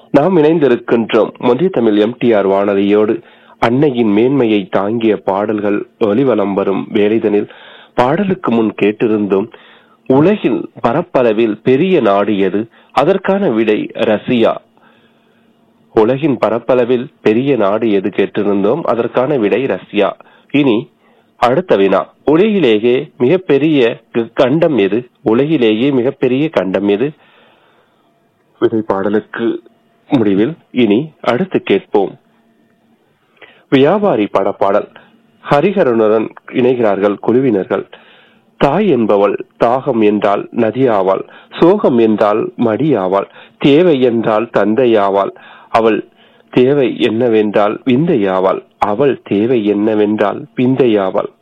நாம் இணைந்திருக்கின்றோம் ஒன்றிய தமிழ் எம்டிஆர் வானொலியோடு அன்னையின் மேன்மையை தாங்கிய பாடல்கள் ஒலிவலம் வரும் வேலைதனில் பாடலுக்கு முன் கேட்டிருந்தோம் உலகில் பரப்பளவில் பெரிய நாடு எது அதற்கான விடை ரஷ்யா உலகின் பரப்பளவில் பெரிய நாடு எது கேட்டிருந்தோம் அதற்கான விடை ரஷ்யா இனி அடுத்த வினா உலகிலேயே மிகப்பெரிய க- கண்டம் எது உலகிலேயே மிகப்பெரிய கண்டம் எது விடை பாடலுக்கு முடிவில் இனி அடுத்து கேட்போம் வியாபாரி படப்பாடல் ஹரிஹரனுடன் இணைகிறார்கள் குழுவினர்கள் தாய் என்பவள் தாகம் என்றால் நதியாவாள் சோகம் என்றால் மடியாவாள் தேவை என்றால் தந்தையாவாள் அவள் தேவை என்னவென்றால் விந்தையாவாள் அவள் தேவை என்னவென்றால் விந்தையாவாள்